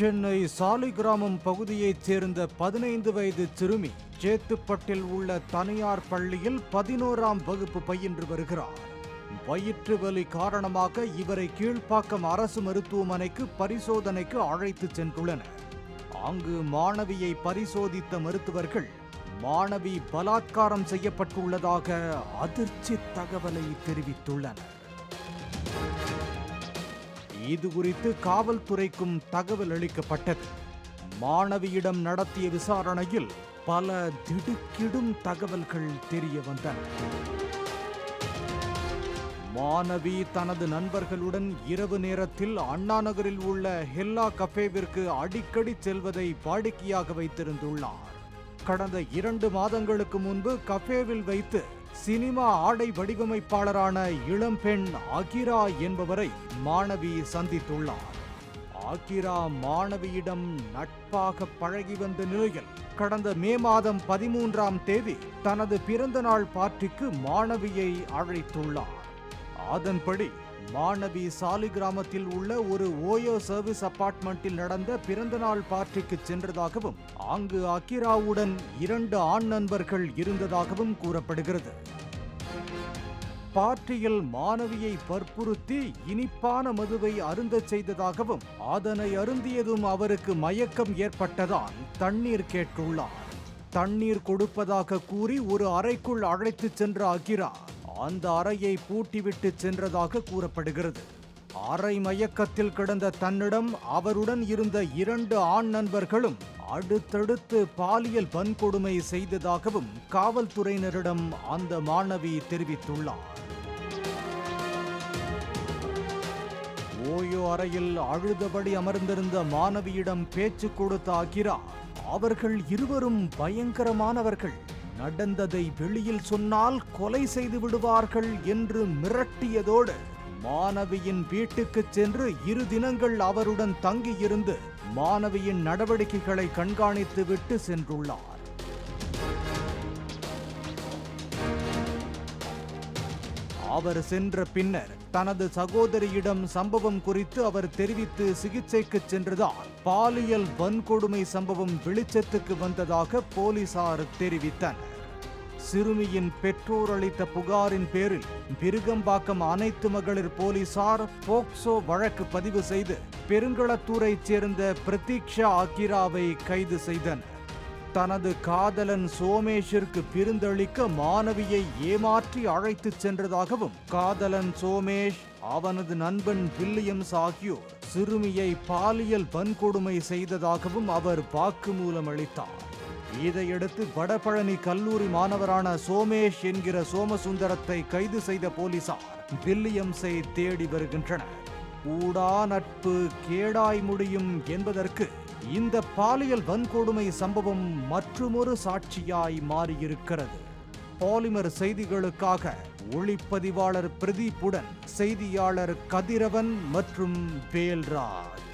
சென்னை சாலிகிராமம் பகுதியைச் சேர்ந்த பதினைந்து வயது சிறுமி சேத்துப்பட்டில் உள்ள தனியார் பள்ளியில் பதினோராம் வகுப்பு பயின்று வருகிறார் வயிற்று வலி காரணமாக இவரை கீழ்ப்பாக்கம் அரசு மருத்துவமனைக்கு பரிசோதனைக்கு அழைத்துச் சென்றுள்ளனர் அங்கு மாணவியை பரிசோதித்த மருத்துவர்கள் மாணவி பலாத்காரம் செய்யப்பட்டுள்ளதாக அதிர்ச்சி தகவலை தெரிவித்துள்ளனர் இது குறித்து காவல்துறைக்கும் தகவல் அளிக்கப்பட்டது மாணவியிடம் நடத்திய விசாரணையில் பல திடுக்கிடும் தகவல்கள் தெரிய வந்தன மாணவி தனது நண்பர்களுடன் இரவு நேரத்தில் அண்ணா நகரில் உள்ள ஹெல்லா கஃபேவிற்கு அடிக்கடி செல்வதை வாடிக்கையாக வைத்திருந்துள்ளார் கடந்த இரண்டு மாதங்களுக்கு முன்பு கஃபேவில் வைத்து சினிமா ஆடை வடிவமைப்பாளரான இளம்பெண் அகிரா என்பவரை மாணவி சந்தித்துள்ளார் ஆகிரா மாணவியிடம் நட்பாக பழகி வந்த நிலையில் கடந்த மே மாதம் பதிமூன்றாம் தேதி தனது பிறந்த நாள் பார்ட்டிக்கு மாணவியை அழைத்துள்ளார் அதன்படி மாணவி சாலிகிராமத்தில் உள்ள ஒரு ஓயோ சர்வீஸ் அபார்ட்மெண்ட்டில் நடந்த பிறந்தநாள் பார்ட்டிக்கு சென்றதாகவும் அங்கு அகிராவுடன் இரண்டு ஆண் நண்பர்கள் இருந்ததாகவும் கூறப்படுகிறது பார்ட்டியில் மாணவியை வற்புறுத்தி இனிப்பான மதுவை அருந்தச் செய்ததாகவும் அதனை அருந்தியதும் அவருக்கு மயக்கம் ஏற்பட்டதால் தண்ணீர் கேட்டுள்ளார் தண்ணீர் கொடுப்பதாக கூறி ஒரு அறைக்குள் அழைத்துச் சென்ற அகிரா அந்த அறையை பூட்டிவிட்டு சென்றதாக கூறப்படுகிறது அறை மயக்கத்தில் கிடந்த தன்னிடம் அவருடன் இருந்த இரண்டு ஆண் நண்பர்களும் அடுத்தடுத்து பாலியல் வன்கொடுமை செய்ததாகவும் காவல்துறையினரிடம் அந்த மாணவி தெரிவித்துள்ளார் ஓயோ அறையில் அழுதபடி அமர்ந்திருந்த மாணவியிடம் பேச்சு கொடுத்த அகிரா அவர்கள் இருவரும் பயங்கரமானவர்கள் நடந்ததை வெளியில் சொன்னால் கொலை செய்து விடுவார்கள் என்று மிரட்டியதோடு மாணவியின் வீட்டுக்குச் சென்று இரு தினங்கள் அவருடன் தங்கியிருந்து மாணவியின் நடவடிக்கைகளை கண்காணித்து விட்டு சென்றுள்ளார் அவர் சென்ற பின்னர் தனது சகோதரியிடம் சம்பவம் குறித்து அவர் தெரிவித்து சிகிச்சைக்கு சென்றதால் பாலியல் வன்கொடுமை சம்பவம் வெளிச்சத்துக்கு வந்ததாக போலீசார் தெரிவித்தனர் சிறுமியின் பெற்றோர் அளித்த புகாரின் பேரில் விருகம்பாக்கம் அனைத்து மகளிர் போலீசார் போக்சோ வழக்கு பதிவு செய்து பெருங்களத்தூரைச் சேர்ந்த பிரதீக்ஷா அகிராவை கைது செய்தனர் தனது காதலன் சோமேஷிற்கு விருந்தளிக்க மாணவியை ஏமாற்றி அழைத்துச் சென்றதாகவும் காதலன் சோமேஷ் அவனது நண்பன் வில்லியம்ஸ் ஆகியோர் சிறுமியை பாலியல் வன்கொடுமை செய்ததாகவும் அவர் வாக்குமூலம் அளித்தார் இதையடுத்து வடபழனி கல்லூரி மாணவரான சோமேஷ் என்கிற சோமசுந்தரத்தை கைது செய்த போலீசார் வில்லியம்ஸை தேடி வருகின்றனர் கூடா நட்பு கேடாய் முடியும் என்பதற்கு இந்த பாலியல் வன்கொடுமை சம்பவம் மற்றுமொரு சாட்சியாய் மாறியிருக்கிறது பாலிமர் செய்திகளுக்காக ஒளிப்பதிவாளர் பிரதீப்புடன் செய்தியாளர் கதிரவன் மற்றும் வேல்ராஜ்